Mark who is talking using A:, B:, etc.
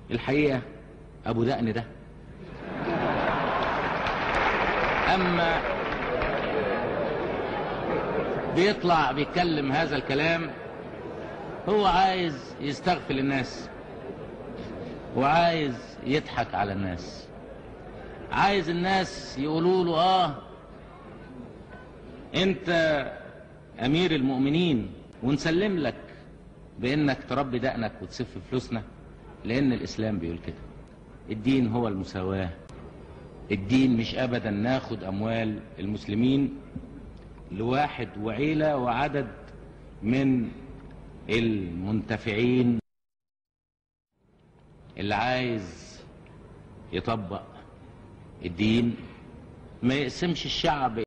A: الحقيقة أبو دقن ده أما بيطلع بيتكلم هذا الكلام هو عايز يستغفل الناس وعايز يضحك على الناس عايز الناس يقولوا له اه انت امير المؤمنين ونسلم لك بانك تربي دقنك وتسف فلوسنا لان الاسلام بيقول كده الدين هو المساواة الدين مش ابدا ناخد اموال المسلمين لواحد وعيلة وعدد من المنتفعين اللي عايز يطبق الدين ما يقسمش الشعب